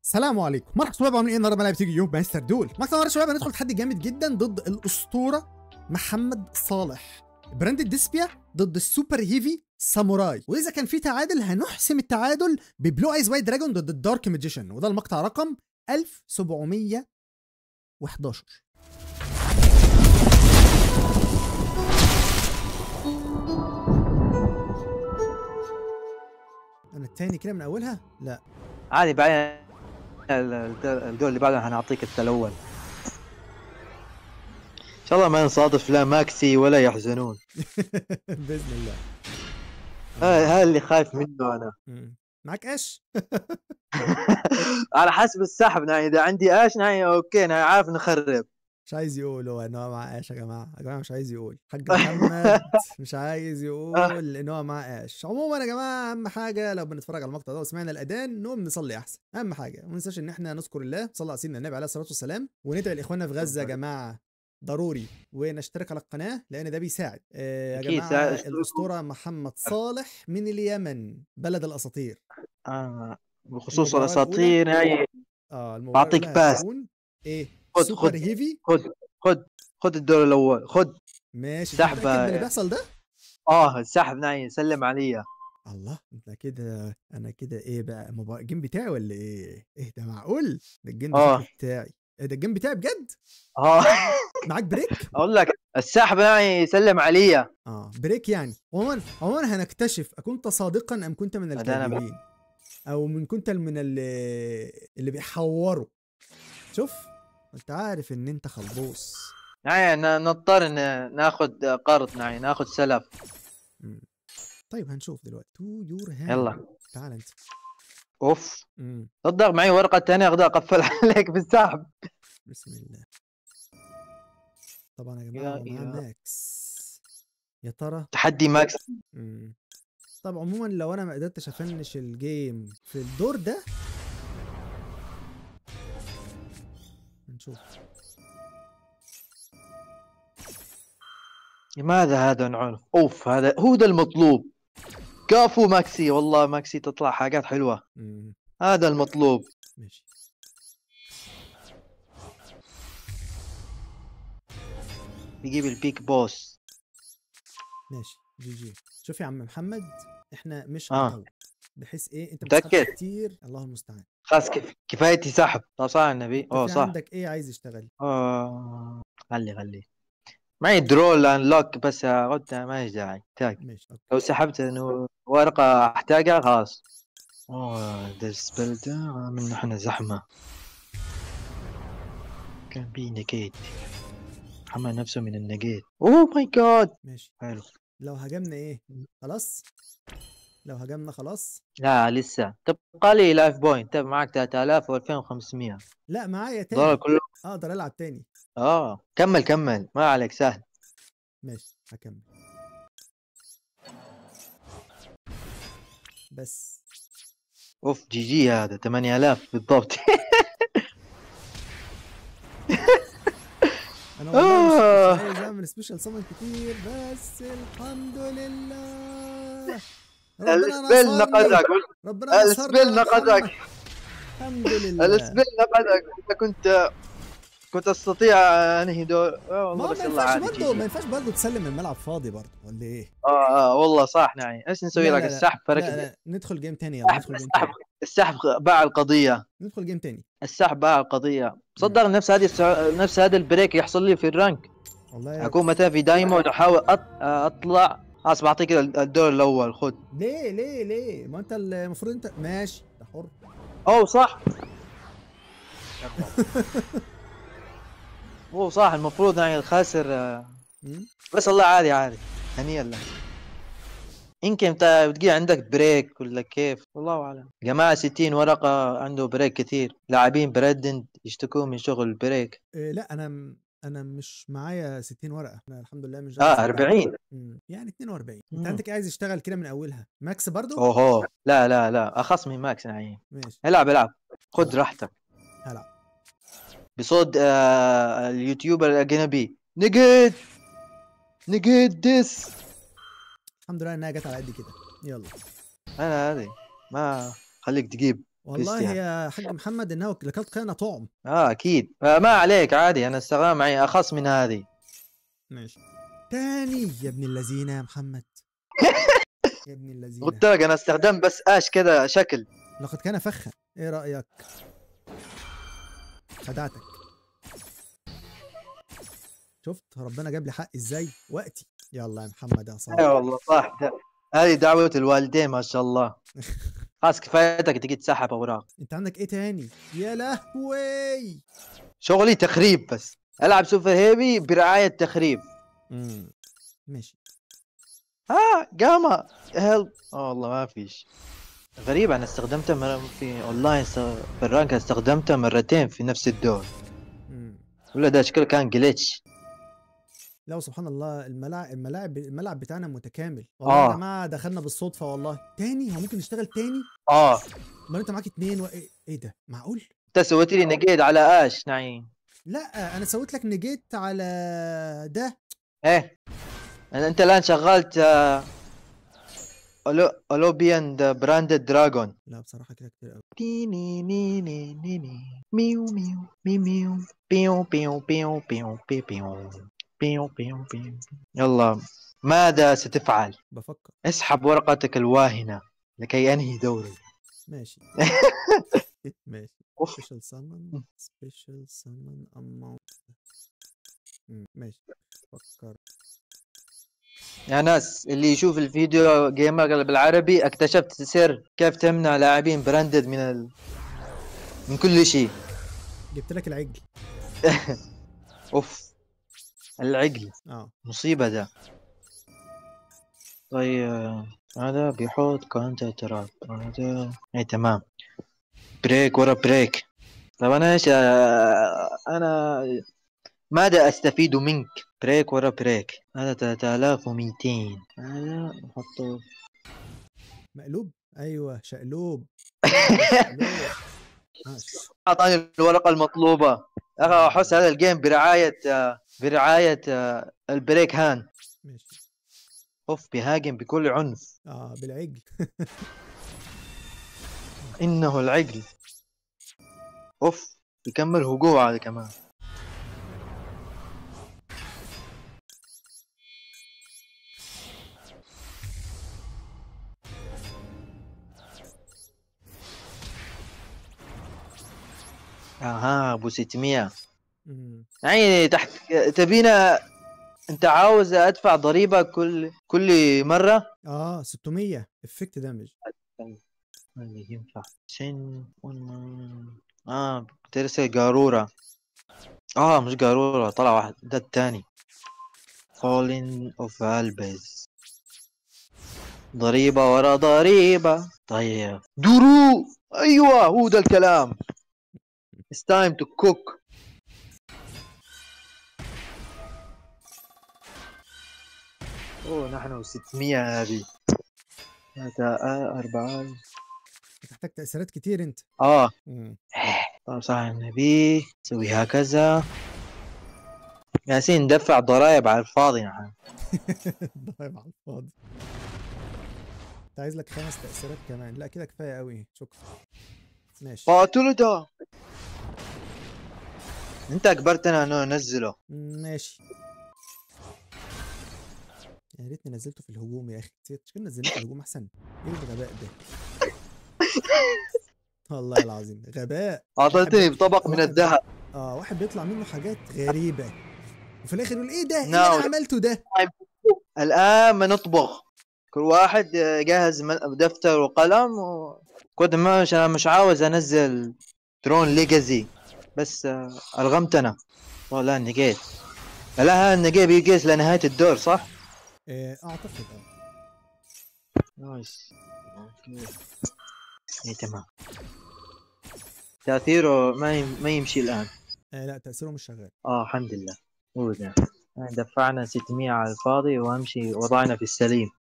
السلام عليكم مرحبا شباب عاملين ايه النهارده ملاعب تيجي يوم مستر دول مكتب النهارده يا شباب هندخل تحدي جامد جدا ضد الاسطوره محمد صالح براند الديسبيا ضد السوبر هيفي ساموراي واذا كان في تعادل هنحسم التعادل ببلو ايز وايت دراجون ضد الدارك ماجيشن وده المقطع رقم 1711 انا التاني كده من اولها لا عادي بعدين ال- الدور اللي بعده هنعطيك انت الاول ان شاء الله ما نصادف لا ماكسي ولا يحزنون باذن الله هذا هذا اللي خايف منه انا مم. معاك ايش على حسب السحب يعني اذا عندي ايش يعني اوكي انا عارف نخرب مش عايز يقول هو ان هو معاه قاش يا جماعه يا جماعه مش عايز يقول حاج محمد مش عايز يقول ان هو معاه قاش عموما يا جماعه اهم حاجه لو بنتفرج على المقطع ده وسمعنا الاذان نقوم نصلي احسن اهم حاجه وما ننساش ان احنا نذكر الله صلى على سيدنا النبي عليه الصلاه والسلام وندعي لاخواننا في غزه يا جماعه ضروري ونشترك على القناه لان ده بيساعد آه يا أكيد، جماعه ساعد- الاسطوره محمد صالح من اليمن بلد الاساطير آه بخصوص المباراة الاساطير يعني اه المباراه بعطيك الأولى باس. هتكون ايه خد- سوبر خد. هيفي خد خد خد الدور الاول خد ماشي سحبة. سحبه من اللي بيحصل ده اه السحب ناي سلم علي الله انت كده انا كده ايه بقى مبا... الجيم بتاعي ولا ايه ايه ده معقول ده الجيم آه. شكله بتاعي ايه ده الجيم بتاعي بجد اه معاك بريك اقول لك السحب ناي سلم علي اه بريك يعني عموما عموما هنكتشف اكنت صادقا ام كنت من ده أنا بقى. الكاذبين او من كنت من اللي اللي بيحوروا شوف انت عارف ان انت خلبوص يعني ن- نضطر ن- ناخذ قرض يعني ناخذ سلف مم. طيب هنشوف دلوقتي تو يور هاند يلا تعال انت اوف مم. صدق معي ورقه ثانيه اقدر اقفل عليك بالسحب بسم الله طبعا يا جماعه يا- هو معاه يا. ماكس يا ترى تحدي ماكس مم. طب عموما لو انا ما قدرتش افنش الجيم في الدور ده هنشوف لماذا هذا العنف اوف هذا هو ده المطلوب كافو ماكسي والله ماكسي تطلع حاجات حلوه مم. هذا المطلوب ماشي يجيب البيك بوس ماشي جي جي شوف يا عم محمد احنا مش آه. هنطول بحيث ايه انت متأكد؟ بتسحب كتير الله المستعان خلاص كيف كفايتي سحب طب صح النبي انت اوه في صح عندك ايه عايز يشتغل آه. خلي خلي معي درول انلوك بس قلت ما ليش داعي تاج ماشي اوكي لو سحبت انه ورقه احتاجها خلاص اوه ده السبل ده من احنا زحمه كان بي نقيت حمى نفسه من النقيت اوه ماي جاد ماشي حلو لو هجمنا ايه خلاص لو هجمنا خلاص لا لسه تبقى لي لايف بوينت تبقى معك 3000 و2500 لا معايا دولار تاني كله اقدر العب تاني اه كمل كمل ما عليك سهل ماشي هكمل بس اوف جي جي هذا 8000 بالضبط انا والله مش- آه. مش عايز اعمل سبيشال سمن كتير بس الحمد لله ربنا السبيل نصرني. نقدك ربنا نصرني السبيل يا نقدك محمد. الحمد لله السبيل نقدك انت كنت كنت استطيع انهي دور آه ما والله هو بس ما يلا ينفعش عادي برضه جي ما جي. ينفعش برضه تسلم الملعب فاضي برضه ولا ايه؟ اه اه والله صح نعم ايش نسوي لا، لك لا، لا. السحب فرق لا لا ندخل جيم تاني يلا السحب ندخل جيم السحب تاني السحب باع القضيه ندخل جيم تاني السحب باع القضيه صدق نفس هذه السع- نفس هذا البريك يحصل لي في الرانك والله اكون مثلا في دايموند احاول أط... اطلع خلاص بعطيك الدور الاول خذ ليه ليه ليه؟ ما انت المفروض انت ماشي ده حر اوه صح اوه صح المفروض يعني الخاسر آه، مم؟ بس الله عادي عادي هنيئا لك يمكن انت بتجي عندك بريك ولا كيف والله اعلم جماعه 60 ورقه عنده بريك كثير لاعبين بريدنت يشتكون من شغل البريك إيه لا انا م- انا مش معايا 60 ورقه انا الحمد لله مش اه 40 مم. يعني 42 انت مم. عندك عايز يشتغل كده من اولها ماكس برضو اوهو لا لا لا اخص من ماكس نعيم ماشي العب العب خذ راحتك هلعب بصوت آه اليوتيوبر الاجنبي نقد نقد ديس الحمد لله انها جت على قد كده يلا انا هذه ما خليك تجيب والله كريستيانو. يا حاج محمد انه لقد كان طعم اه اكيد فما عليك عادي انا استغرب معي اخص من هذه ماشي تاني يا ابن اللذينه يا محمد يا ابن اللذينه قلت لك انا استخدمت بس اش كذا شكل لقد كان فخا ايه رايك خدعتك شفت ربنا جاب لي حق ازاي وقتي يلا يا محمد يا اي صاحبي والله صح ده. هذه دعوة الوالدين ما شاء الله خلاص كفايتك تجي تسحب اوراق انت عندك ايه تاني يا لهوي شغلي تخريب بس العب سوبر هيفي برعاية تخريب امم ماشي ها قامة هيلب اه والله ما فيش غريب انا استخدمتها مرة في اونلاين س- في الرانك استخدمتها مرتين في نفس الدور امم ولا ده شكله كان جليتش لا سبحان الله الملاعب الملاعب الملعب بتاعنا متكامل والله يا آه. جماعه دخلنا بالصدفه والله تاني هو ممكن نشتغل تاني اه امال انت معاك اتنين و... ايه إيه ده معقول انت سويت لي نقيد على اش نعيم لا انا سويت لك نجيت على ده ايه انت الان شغلت آه، أولو اولوبيان براندد دراجون لا بصراحه كده كتير قوي تي ني ني ني ني ني ميو ميو ميو ميو بيو بيو بيو بيو بيو بيو بيو بيو بيو يلا ماذا ستفعل؟ بفكر اسحب ورقتك الواهنة لكي انهي دوري ماشي ماشي أوف. سبيشال سامون سبيشال سامون اماونت ماشي فكر يا ناس اللي يشوف الفيديو جيمر بالعربي اكتشفت سر كيف تمنع لاعبين براندد من ال... من كل شيء جبت لك العجل اوف العقل اه مصيبة ده طيب آه، هذا بيحط كونتر تراب هذا اي تمام بريك ورا بريك طب انا ايش آه، انا ماذا استفيد منك بريك ورا بريك هذا 3200 هذا نحطه مقلوب ايوه شقلوب شقلوب. ماشي اعطاني الورقة المطلوبة يا اخي احس هذا الجيم برعاية آه، برعاية آه، البريك هان ماشي اوف بيهاجم بكل عنف اه بالعجل انه العقل اوف يكمل هجوم هذا كمان اها ابو 600 مم. يعني تحت تبينا انت عاوز ادفع ضريبه كل كل مره اه 600 افكت دامج اللي ينفع سن ون- اه بترسل قارورة اه مش قارورة طلع واحد ده التاني Falling of Albez ضريبة ورا ضريبة طيب درو ايوه هو ده الكلام It's time to cook اوه نحن 600 هذه هذا آه أربعة تحتاج تاثيرات كتير انت اه مم. طيب صح النبي سوي هكذا ياسين دفع ضرائب على الفاضي نحن ضايع على الفاضي انت عايز لك خمس تاثيرات كمان لا كده كفايه قوي شكرا ماشي قاتلوا ده انت اجبرتنا انه ننزله ماشي يا ريتني نزلته في الهجوم يا اخي نسيت مش كنا نزلناه في الهجوم احسن ايه الغباء ده والله العظيم غباء اعطيتني بطبق من واحد- الذهب اه واحد بيطلع منه حاجات غريبة وفي الاخر يقول ايه ده؟ ايه اللي نعم. انا عملته ده؟ الان بنطبخ كل واحد جهز من- دفتر وقلم و... كنت مش انا مش عاوز انزل ترون ليجاسي بس آه، الغمتنا والله نقيت لا النقي بيقيس لنهاية الدور صح؟ آه اعتقد اه نايس اوكي اي تمام تأثيره ما يم... ما يمشي الآن آه، لا تأثيره مش شغال اه الحمد لله هو ده دفعنا 600 على الفاضي وامشي وضعنا في السليم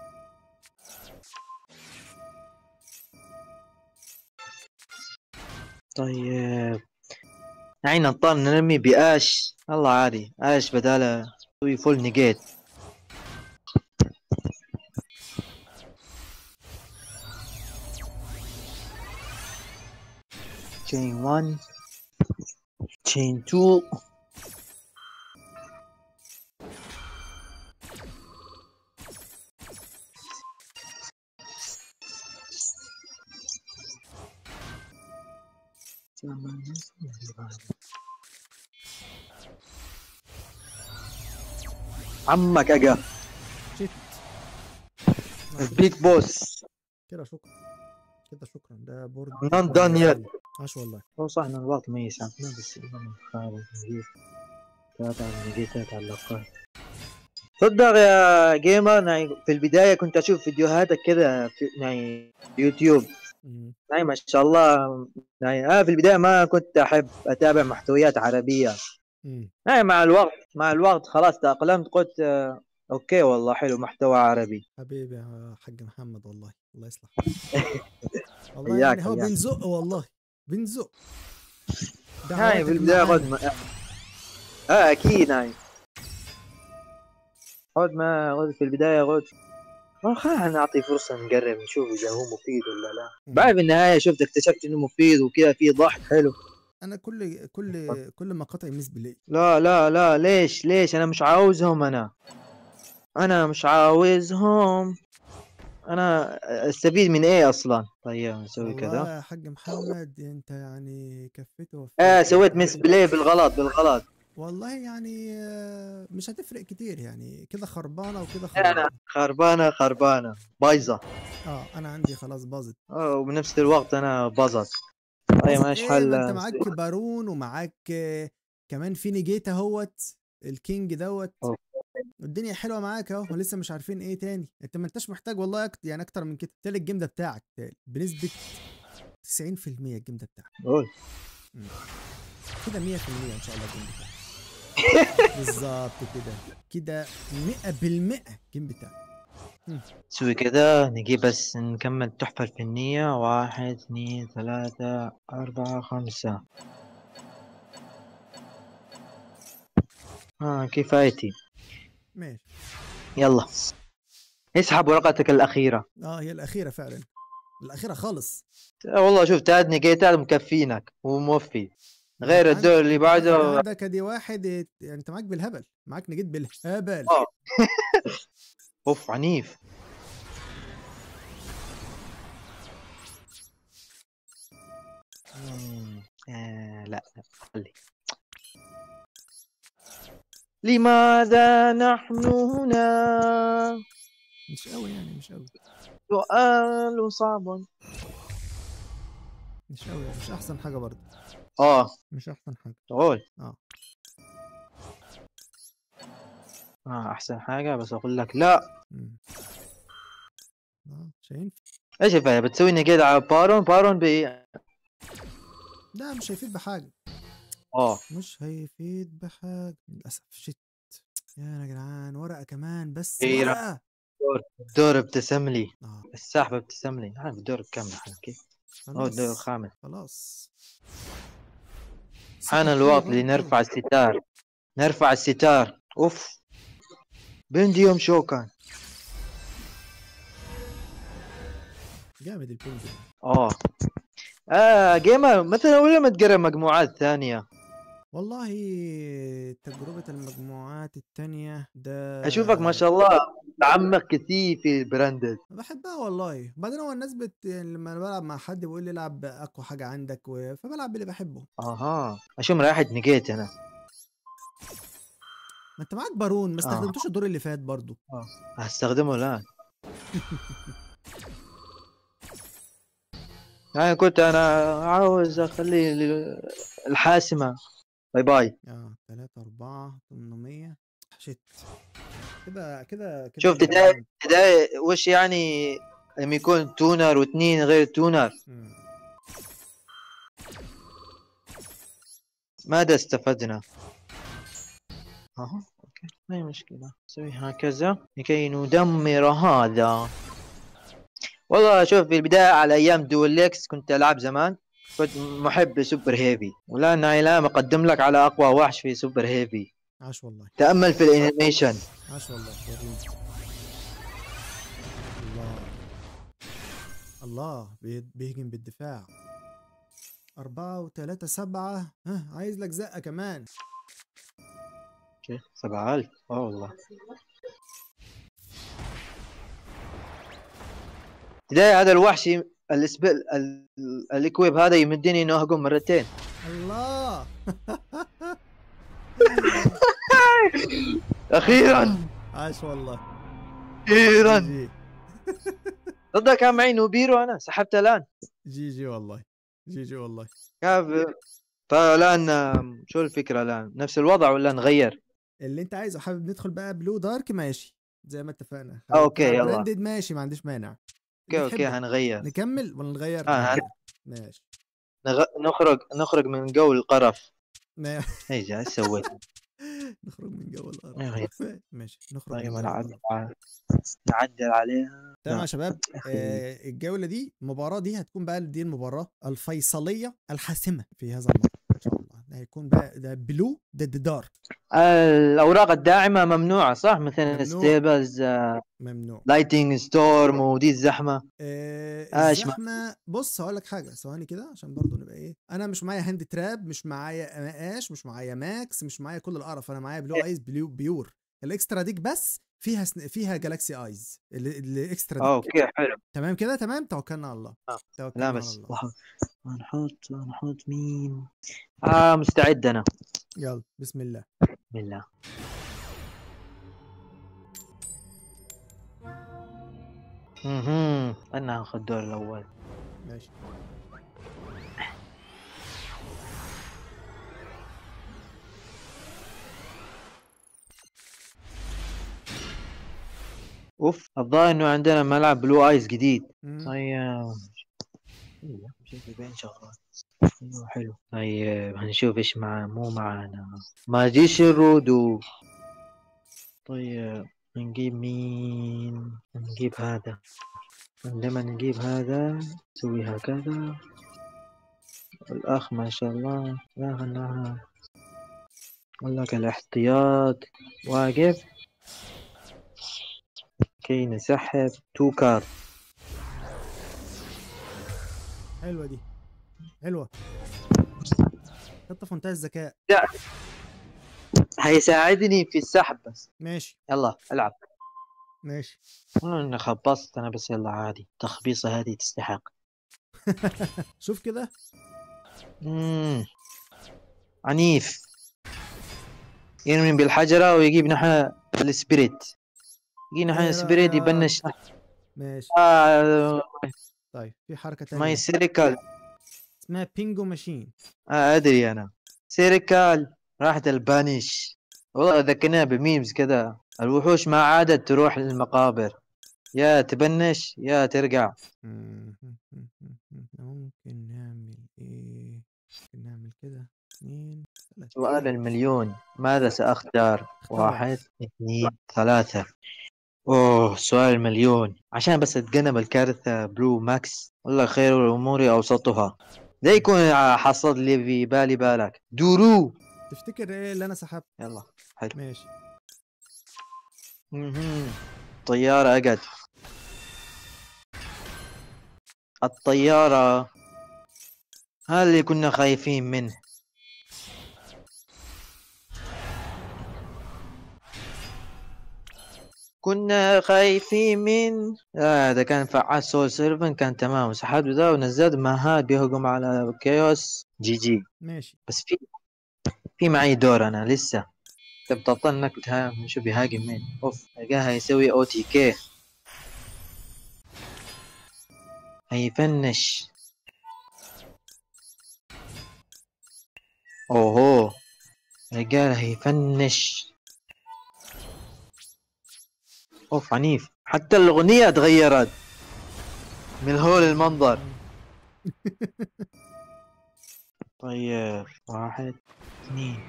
طيب يعني نضطر نرمي بآش الله عادي آش بداله سوي فول نيجيت تشين 1 تشين 2 عمك اجا شيت البيج بوس كده شكرا كده شكرا ده بورد Not done yet. عاش والله هو صح ان الوقت ما يسعفنا بس اليوم خالد نجيب ثلاثة نجيب ثلاث علاقات صدق يا جيمر يعني في البداية كنت أشوف فيديوهاتك كذا في يعني يوتيوب مم. يعني ما شاء الله يعني أنا في البداية ما كنت أحب أتابع محتويات عربية مم. يعني مع الوقت مع الوقت خلاص تأقلمت قلت آه، أوكي والله حلو محتوى عربي حبيبي يا حاج محمد والله الله يصلح والله حياك، يعني هو حياك. بنزق والله بنزق هاي في دعواتك البداية معانا. قد ما آه أكيد هاي قد ما قد في البداية قلت ما خلينا نعطي فرصة نقرب نشوف إذا هو مفيد ولا لا مم. بعد في النهاية شفت اكتشفت إنه مفيد وكذا في ضحك حلو انا كل كل كل مقاطعي مس بلاي لا لا لا ليش ليش أنا مش عاوزهم أنا أنا مش عاوزهم أنا أستفيد من إيه أصلا طيب نسوي والله كذا يا حاج محمد انت يعني كفيت ووفيت آه سويت مس بلاي بالغلط بالغلط والله يعني آه، مش هتفرق كتير يعني كده خربانه وكده أنا خربانه خربانة خربانة بايظة اه انا عندي خلاص باظت آه، وبنفس الوقت أنا باظت طيب باظت ماشي ايه حل ما انت معاك بارون ومعاك آه، كمان في نيجيتا اهوت الكينج دوت أوه. الدنيا حلوه معاك اهو ولسه مش عارفين ايه تاني انت ما انتش محتاج والله أكت... يعني اكتر من كده تالت الجيم ده بتاعك تالت بنسبه 90% الجيم ده بتاعك قول كده 100% ان شاء الله الجيم بتاعك بالظبط كده كده 100% الجيم بتاعك نسوي كذا نجيب بس نكمل التحفة الفنية واحد اثنين ثلاثة أربعة خمسة آه كفايتي ماشي يلا اسحب ورقتك الأخيرة اه هي الاخيره فعلا الاخيره خالص آه والله شوف تاد نقيتات مكفينك وموفي غير أنت الدور اللي عندك- بعده أنت عندك ادي واحد ات- يعني انت معاك بالهبل معاك نجيت بالهبل آه. اوف عنيف مم، آه لا لا، خلي لماذا نحن هنا مش قوي يعني مش قوي سؤال صعب مش قوي مش احسن حاجه برضه اه مش احسن حاجه قول اه اه احسن حاجة بس اقول لك لا مم. اه مش هينفع ايش الفايدة بتسوي نقيد على بارون بارون بي لا مش هيفيد بحاجه اه مش هيفيد بحاجه للاسف شت يا جدعان ورقه كمان بس كبيرة. ورقه الدور ابتسم لي اه السحب ابتسم لي عارف الدور كم الحين كيف هو الدور خلاص الخامس خلاص حان سكت الوقت فيه برضه. لنرفع الستار نرفع الستار اوف بنديوم شوكان جامد البنج ده. اه اه جيمر مثلا ولا ما تقرب مجموعات ثانية والله تجربة المجموعات التانية ده اشوفك ما شاء الله تعمق كثير في البراندد بحبها والله بعدين هو الناس بت... يعني لما أنا بلعب مع حد بيقول لي العب اقوى حاجة عندك و... فبلعب باللي بحبه اها اشوف رايحة نقيت انا ما انت معاك بارون ما آه. استخدمتوش الدور اللي فات برضو هستخدمه الان يعني كنت انا عاوز اخليه ل- الحاسمة باي باي اه 3 4 800 شت كده كده كده شوف الجيم تداي- جامد. ده وش يعني لما يكون تونر واثنين غير تونر مم. ماذا استفدنا؟ اها اوكي ما هي مشكلة نسوي هكذا لكي ندمر هذا والله شوف في البداية على ايام دوليكس كنت العب زمان كنت محب لسوبر هيفي والان الان اقدم لك على اقوى وحش في سوبر هيفي عاش والله تأمل في الانيميشن عاش والله وريني. الله الله بي- بيهجم بالدفاع أربعة وتلاتة سبعة ها عايز لك زقة كمان اوكي 7000 اه والله بداية هذا الوحشي الاسبل ال- الاكويب هذا يمدني انه اهجم مرتين الله اخيرا عاش والله اخيرا جي ضدك كان معي نوبيرو انا سحبته الان جي جي والله جي جي والله كيف فالان آم، شو الفكرة الان نفس الوضع ولا نغير اللي انت عايزه حابب ندخل بقى بلو دارك ماشي زي ما اتفقنا آه، أوكي، يلا. براندد ماشي ما عنديش مانع اوكي اوكي بتحبه. هنغير نكمل ولا نغير آه، نغير. ماشي نغ... نخرج نخرج من جو القرف ما- ايش ايش سويت؟ نخرج من جو الارض أيوة. ماشي نخرج طيب من جو نعدل الأرض. نعدل عليها تمام يا نعم. شباب أخي. آه الجوله دي المباراه دي هتكون بقى دي المباراه الفيصليه الحاسمه في هذا الموضوع ان شاء الله ده هيكون بقى ده بلو ضد دارك الاوراق الداعمه ممنوعه صح مثل ممنوع. ستيبلز ممنوع لايتنج ستورم ودي الزحمه آه آه، إيش الزحمه بص هقول لك حاجه ثواني كده عشان برضو نبقى ايه انا مش معايا هاند تراب مش معايا مقاش مش معايا ماكس مش معايا كل القرف انا معايا بلو ايز بلو بيور الاكسترا ديك بس فيها سن... فيها جالاكسي ايز اللي- الاكسترا آه، ديك اوكي حلو تمام كده تمام توكلنا على الله آه. توكلنا لا على بس الله وح- هنحط هنحط مين اه مستعد انا يلا بسم الله بسم الله اها انا هاخذ الدور الاول ماشي اوف الظاهر انه عندنا ملعب بلو ايز جديد مم. طيب ايوه شوف بين شغلات ايوه حلو طيب هنشوف ايش مع مو معانا ما جيش الرودو طيب نجيب مين نجيب هذا عندما نجيب هذا نسوي هكذا الأخ ما شاء الله لا خلاها أقول لك الاحتياط واقف كي نسحب تو كارد حلوه دي حلوه خطه في منتهى الذكاء هيساعدني في السحب بس ماشي يلا العب ماشي والله اني خبصت انا بس يلا عادي تخبيصة هذه تستحق شوف كده مم. عنيف يرمي بالحجرة ويجيب نحن السبيريت يجي نحن إيه السبيريت رأيك؟ يبنش ماشي آه طيب في حركه ماي تانية سيريكال اسمها بينجو ماشين آه ادري انا سيريكال راحت البانيش والله ذكرناها بميمز كذا الوحوش ما عادت تروح للمقابر يا تبنش يا ترجع مم. ممكن نعمل ايه ممكن نعمل كده اثنين ثلاثة سؤال المليون ماذا سأختار اختار. واحد اثنين ثلاثة اوه سؤال المليون عشان بس اتجنب الكارثة بلو ماكس والله خير الامور اوسطها لا يكون حصد لي في بالي بالك دورو تفتكر ايه اللي انا سحبت يلا ماشي مهم. طيارة اقعد الطيارة هذا اللي كنا خايفين منه كنا خايفين من آه ده كان فعال سول سيرفن كان تمام سحبت ذا ونزلت مهاد بيهجم على كيوس جي جي ماشي بس في في معي دور انا لسه طب تبطل نكت ها نشوف يهاجم مين اوف لقاها يسوي او تي كي هيفنش اوهو رجال هيفنش اوف عنيف حتى الاغنية تغيرت من هول المنظر طيب واحد اثنين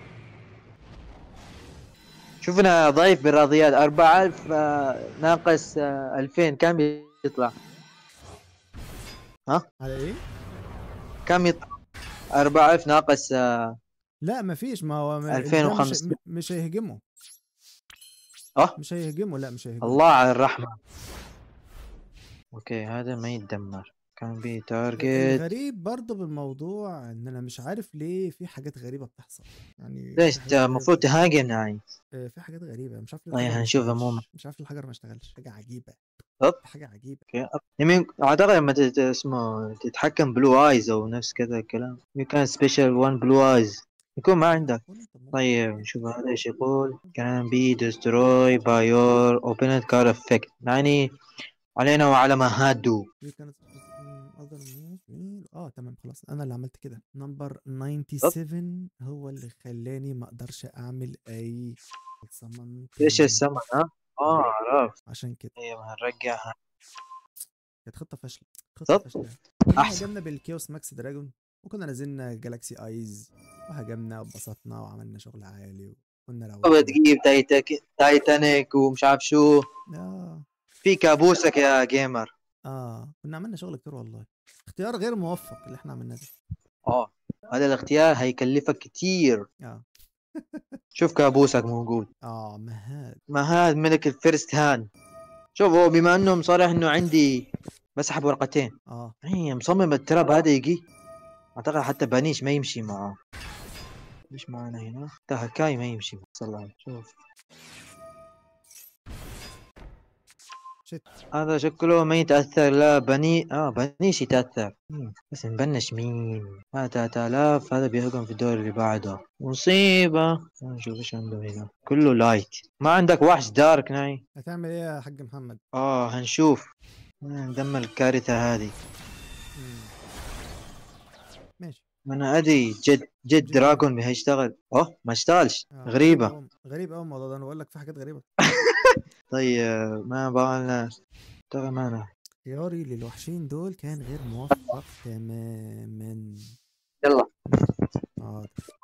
شوفنا ضعيف بالرياضيات أربعة ألف آه، ناقص آه، ألفين كم يطلع على ايه كم يطلع أربعة ألف ناقص آه، لا مفيش ما هو ما- ده 2005. مش, مش هيهجموا أه؟ مش هيهجموا لا مش هيهجموا الله على الرحمة أوكي هذا ما يتدمر كان بي تارجت الغريب برضه بالموضوع ان انا مش عارف ليه في حاجات غريبه بتحصل يعني ليش في انت حاجات المفروض غريبة- تهاجم يعني آه، في حاجات غريبه مش عارف ليه طيب الحجر ما هنشوف اشتغلش. عموما. مش عارف ليه الحجر ما اشتغلش حاجه عجيبه طب. حاجه عجيبه يمين اعتقد لما تت- اسمه تتحكم بلو ايز او نفس كذا الكلام يو كان سبيشال وان بلو ايز يكون ما عندك قول انت ممكن طيب نشوف هذا ايش يقول can be destroyed by your opponent card effect يعني علينا وعلى ما هادوا You cannot use other move. اه تمام خلاص انا اللي عملت كده نمبر 97 هو اللي خلاني ما اقدرش اعمل اي summon ايش تاني. السمن ها؟ اه عرفت عشان كده طيب هنرجعها كانت خطه فاشله خطه طب. فاشله كنا أحسن. هاجمنا بالكيوس ماكس دراجون وكنا نزلنا جالاكسي ايز وهاجمنا واتبسطنا وعملنا شغل عالي وكنا روقنا بتجيب تايتك تايتانيك ومش عارف شو اه في كابوسك يا جيمر اه كنا عملنا شغل كتير والله اختيار غير موفق اللي احنا عملناه ده اه هذا الاختيار هيكلفك كتير اه شوف كابوسك موجود اه مهاد ما هذا ملك الفيرست هاند شوف هو بما انه مصرح انه عندي بسحب ورقتين اه هي مصمم التراب هذا يجي اعتقد حتى بانيش ما يمشي معه ايش معنا هنا تهكاي ما يمشي صلى شوف شت هذا شكله ما يتأثر لا بني اه بنيش يتأثر مم، بس نبنش مين هذا 3000 هذا بيهجم في الدور اللي بعده مصيبة نشوف ايش عنده هنا كله لايت ما عندك وحش دارك ناي هتعمل ايه يا حاج محمد اه هنشوف ندمر الكارثة هذه مم. ماشي انا ادري جد جد دراجون هيشتغل اوه ما اشتغلش آه، غريبة أوي- غريب قوي الموضوع ده انا بقول لك في حاجات غريبه طيب ما بالنا ترى معنا اختياري للوحشين دول كان غير موفق تماما يلا اه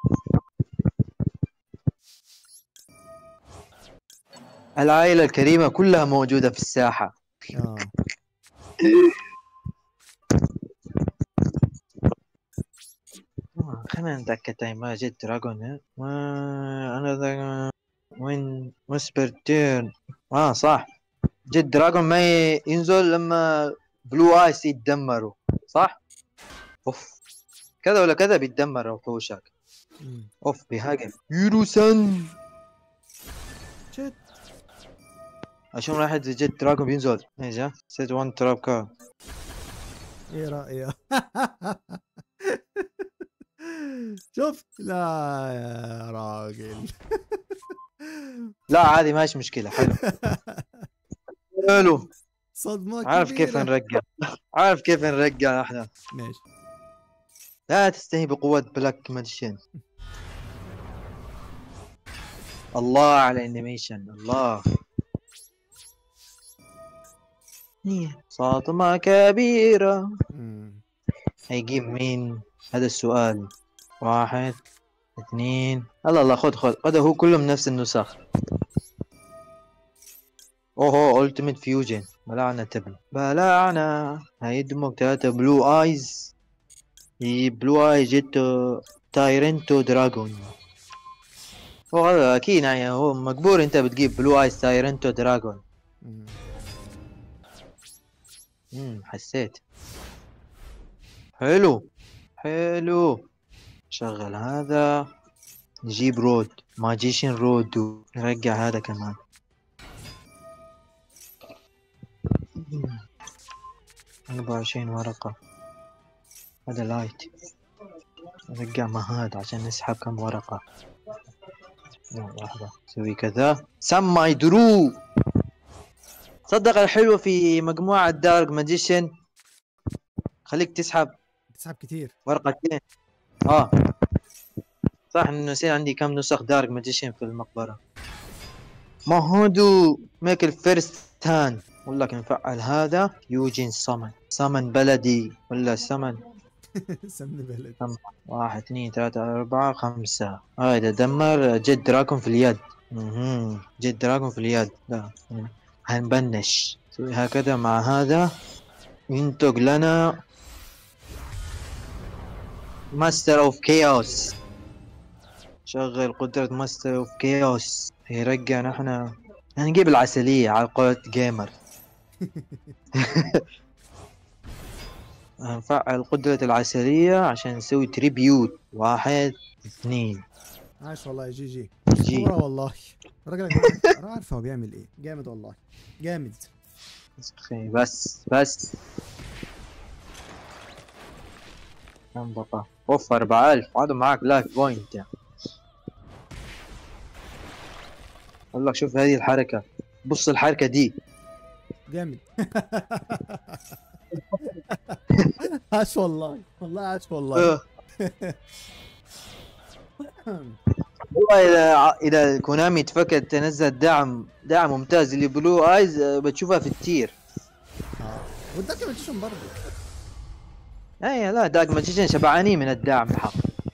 العائلة الكريمة كلها موجودة في الساحة اه آه، خلينا نتأكد طيب ما جد دراجون ها؟ ما انا ذا وين ويسبر تيرن اه صح جد دراجون ما ي- ينزل لما بلو ايس يتدمروا صح؟ اوف كذا ولا كذا بيتدمر وحوشك مم. اوف بيهاجم يوروسن شت عشان واحد جد دراجون بينزل ايش ها؟ سيت 1 تراب كار ايه رأيك شفت لا يا راجل لا عادي ماشي مشكلة حلو حلو صدمة عارف كيف كبيرة. نرجع عارف كيف نرجع احنا ماشي لا تستهي بقوة بلاك ماجيشن الله على انيميشن الله إيه، صدمة كبيرة مم. هيجيب مين هذا السؤال واحد اثنين الله الله خذ خذ هذا هو كلهم نفس النسخ اوهو التيميت فيوجن بلعنا تبن بلعنا هيدمج ثلاثة بلو ايز بلو اي جيتو تايرنتو دراجون هو هذا اكيد يعني هو مقبول انت بتجيب بلو ايز تايرنتو دراجون مم. امم حسيت حلو حلو شغل هذا نجيب رود ماجيشن رود نرجع هذا كمان أربعة وعشرين ورقة هذا لايت نرجع مهاد عشان نسحب كم ورقة لا، لحظة نسوي كذا سماي درو صدق الحلو في مجموعة دارك ماجيشن خليك تسحب بتسحب كتير ورقتين اه صح انه نسيت عندي كم نسخ دارك ماجيشن في المقبرة ما هودو ميك الفيرست هاند اقول لك نفعل هذا يوجين سمن سمن بلدي ولا سمن سمن بلد واحد اثنين ثلاثة أربعة خمسة هذا دمر جد دراكون في اليد مهم. جد دراكون في اليد لا مم. هنبنش نسوي هكذا مع هذا ينتج لنا ماستر اوف كيوس شغل قدرة ماستر اوف كيوس يرجع نحن هنجيب العسلية على قولة جيمر نفعل قدرة العسلية عشان نسوي تريبيوت واحد اثنين عاش والله جي جي جي اسطوره والله الراجل يا جماعة انا عارف هو بيعمل ايه جامد والله جامد أخي بس بس كم بقى اوف 4000 هذا معك لايف بوينت يعني اقول لك شوف هذه الحركة بص الحركة دي جامد عاش والله والله عاش والله آه. والله اذا اذا كونامي تفكر تنزل دعم دعم ممتاز اللي بلو ايز آه، بتشوفها في التير اه والدوكيومنتيشن برضه اي لا داك ماجيشن شبعانين من الدعم بحق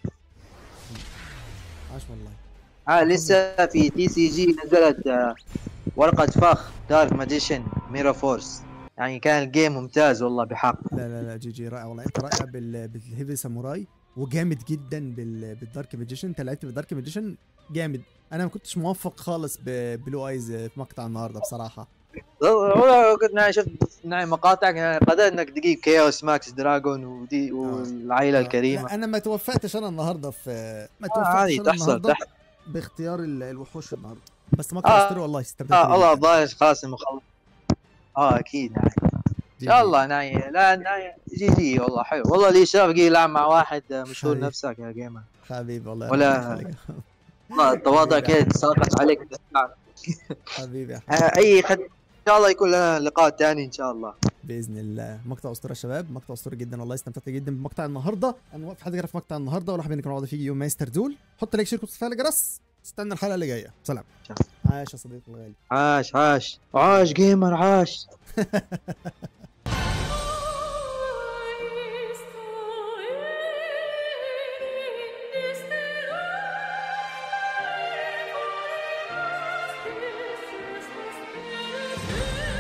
عاش والله آه لسه في تي سي جي نزلت آه، ورقة فخ دارك ماجيشن ميرا فورس يعني كان الجيم ممتاز والله بحق لا لا لا جي جي رائع والله انت رائع بال... بالهيفي ساموراي وجامد جدا بال... بالدارك ماجيشن انت لعبت بالدارك ماجيشن جامد انا ما كنتش موفق خالص ببلو ايز في مقطع النهارده بصراحه والله كنت ناعي شفت ناعي مقاطعك يعني قدرت انك تجيب كيوس ماكس دراجون ودي والعائلة الكريمة لا انا ما توفقتش انا النهارده في ما آه توفقتش عادي انا تحصل النهارده تحصل باختيار ال- الوحوش النهارده بس مقطع آه. اسطوري والله استمتعت اه بيه الله جداً. الظاهر خلاص المخلص اه اكيد ناعي جي ان شاء جي. الله ناي لا ناي جي جي والله حلو والله لي شرف جي يلعب مع واحد مشهور حبيبي. نفسك يا جيمر حبيبي والله ولا- ربنا يخليك. والله التواضع كده تسلط عليك حبيبي يا آه، اي خد ان شاء الله يكون لنا لقاء تاني ان شاء الله باذن الله مقطع اسطوره يا شباب مقطع اسطوري جدا والله استمتعت جدا بمقطع النهارده انا واقف حد في مقطع النهارده ولا حابين نكون موجود فيه يوم ما يسترزول حط لايك شير وتفعيل الجرس استنى الحلقه اللي جايه سلام شكراً. عاش يا صديقي الغالي عاش عاش عاش جيمر عاش Thank you.